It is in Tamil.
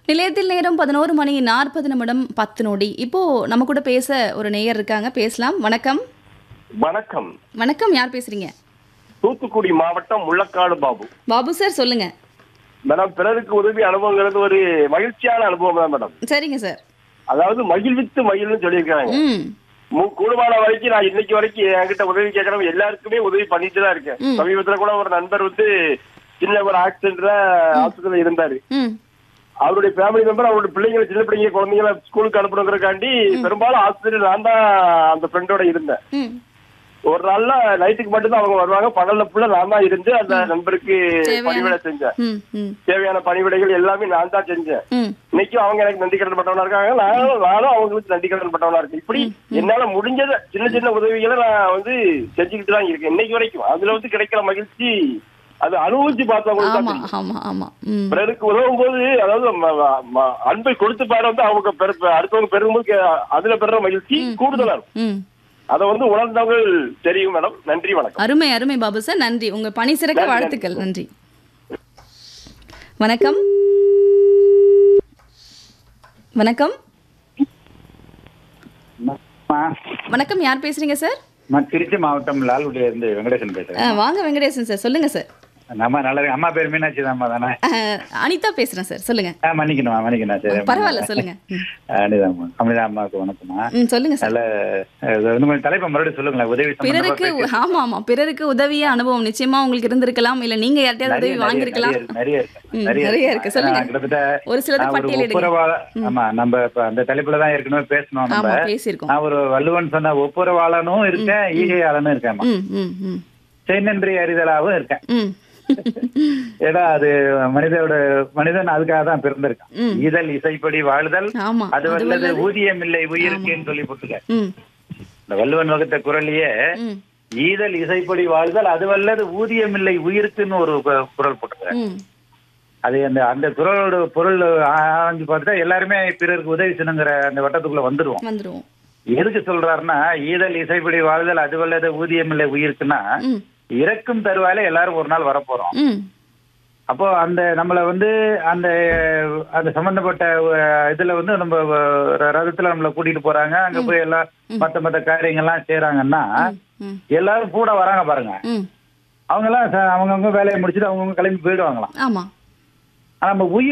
நிலையத்தில் நேரம் பதினோரு மணி நாற்பது நிமிடம் பத்து நொடி இப்போ நம்ம கூட பேச ஒரு நேயர் இருக்காங்க பேசலாம் வணக்கம் வணக்கம் வணக்கம் யார் பேசுறீங்க தூத்துக்குடி மாவட்டம் முள்ளக்காடு பாபு பாபு சார் சொல்லுங்க மேடம் பிறருக்கு உதவி அனுபவங்கிறது ஒரு மகிழ்ச்சியான அனுபவம் தான் மேடம் சரிங்க சார் அதாவது மகிழ்வித்து மகிழ்னு சொல்லியிருக்காங்க ம் மு- கூடுமான வரைக்கும் நான் இன்னைக்கு வரைக்கும் என்கிட்ட உதவி கேட்கறவங்க எல்லாருக்குமே உதவி பண்ணிட்டு தான் இருக்கேன் ம். சமீபத்துல கூட ஒரு நண்பர் வந்து சின்ன ஒரு ஆக்சிடென்ட்ல ஆஸ்பத்திரியில இருந்தாரு ம் அவருடைய ஃபேமிலி மெம்பர் அவருடைய பிள்ளைங்களை சின்ன பிள்ளைங்க குழந்தைங்களை ஸ்கூலுக்கு அனுப்பணுங்கிறக்காண்டி பெரும்பாலும் ஆஸ்பத்திரியில் நான் தான் அந்த ஃப்ரெண்டோட இருந்தேன் ம் ஒரு நாள்ல நைட்டுக்கு மட்டும் தான் அவங்க வருவாங்க பகல்ல ஃபுல்லா நான் தான் இருந்து அந்த நண்பருக்கு தேவையான- பணிவிடை செஞ்சேன் ம் ம் தேவையான பணிவிடைகள் எல்லாமே நான் தான் செஞ்சேன் ம் இன்னைக்கும் அவங்க எனக்கு நன்றி கடன் பட்டவனா இருக்காங்க நானும் நானும் அவங்களுக்கு நன்றி கடன் பட்டவனா இருக்கேன் இப்படி என்னால முடிஞ்சத சின்ன சின்ன உதவிகளை நான் வந்து செஞ்சுக்கிட்டு தான் இருக்கேன் இன்னைக்கு வரைக்கும் அதுல வந்து கிடைக்கிற மகிழ்ச்சி அது அனுபவிச்சு பார்த்தவங்களுக்கு தான் ஆமா தெரியும். ஆமா ஆமா ம் பிறருக்கு உதவும் போது அதாவது ம- ம- ம- அன்பை கொடுத்து பாரு வந்து அவங்க பெரு- அடுத்தவங்க பெருகும்போது கே- அதுல பெற மகிழ்ச்சி கூடுதலா இருக்கும் ம் அதை வந்து உணர்ந்தவர்கள் தெரியும் மேடம் நன்றி வணக்கம் அருமை அருமை பாபு சார் நன்றி உங்க பணி சிறக்க நன்றி, வாழ்த்துக்கள் நன்றி வணக்கம் வணக்கம் அம்மா, வணக்கம் யார் பேசுறீங்க சார் நான் திருச்சி மாவட்டம் லால்குடியில இருந்து வெங்கடேசன் ஆ, பேசுறேன் வாங்க வெங்கடேசன் சார் சொல்லுங்க சார் நம்ம நல்லா இருக்கு. அம்மா பேர் மீனாட்சி தான்மா தானே ஆ, அனிதா பேசுறேன் சார் சொல்லுங்க ஆ மன்னிக்கணுமா மன்னிக்கணும் சரி பரவாயில்ல சொல்லுங்க ம். அனிதாம்மா அமிதா அம்மாவுக்கு வணக்கம்மா ம் சொல்லுங்க சார் நல்ல இது வந்து கொஞ்சம் தலைப்பை மறுபடியும் சொல்லுங்களேன் உதவி சம்பந்தமா பிறருக்கு பேசி- ஆமா ஆமா பிறருக்கு உதவிய அனுபவம் நிச்சயமா உங்களுக்கு இருந்திருக்கலாம் இல்ல நீங்க யார்ட்டையாவது நிறைய, உதவி நிறைய, வாங்கியிருக்கலாம் நிறைய, நிறைய இருக்கு. ம், நிறைய நிறைய இருக்கு. இருக்கு. சொல்லுங்க. நான் கிட்டத்தட்ட ஒரு சிலதை நான் ஒரு பட்டியலிடுங்க. ஒப்புரவாள ஆமா நம்ம இப்ப அந்த தலைப்புல தான் ஏற்கனவே பேசணும் நம்ம ஆமா பேசியிருக்கோம் நான் ஒரு வள்ளுவன் சொன்ன ஒப்புரவாளனும் இருக்கேன் ஈகையாளனும் இருக்கேன் ம் ம் ம் செய்நன்றி அறிதலாவும் இருக்கேன் ம் ஏன்னா அது மனிதோட மனிதன் அதுக்காக தான் பிறந்திருக்கான் ம். ஈதல் இசைப்படி வாழ்தல் ஆமா அது வல்லது ஊதியம் இல்லை உயிருக்குன்னு சொல்லி போட்டுக்க ம் இந்த வள்ளுவன் வகுத்த குரல்லையே ம் ஈதல் இசைப்படி வாழ்தல் அது வல்லது ஊதியம் இல்லை உயிருக்குன்னு ஒரு கு- குரல் போட்டுக்க ம் அது அந்த அந்த குரலோட பொருள் ஆராய்ஞ்சு பார்த்துட்டா எல்லாருமே பிறருக்கு உதவி செய்யணுங்கிற அந்த வட்டத்துக்குள்ள வந்துருவோம் வந்துருவோம் எதுக்கு சொல்றாருன்னா ஈதல் இசைப்படி வாழ்தல் அது வல்லது ஊதியம் இல்லை உயிருக்குன்னா ம் இறக்கும் தருவாயில எல்லாரும் ஒரு நாள் வரப்போறோம் ம் அப்போ அந்த நம்மள வந்து அந்த அந்த சம்பந்தப்பட்ட அஹ், இதுல வந்து நம்ம அஹ், ரதத்துல நம்மள கூட்டிட்டு போறாங்க அங்க போய் எல்லாம் மத்த மத்த காரியங்கள்லாம் செய்யறாங்கன்னா ம் எல்லாரும் கூட வராங்க பாருங்க ம் அவங்க எல்லாம் அவங்கவுங்க வேலையை முடிச்சுட்டு அவங்கவுங்க கிளம்பி போயிடுவாங்களாம் ஆமா ஆனா நம்ம உயிர்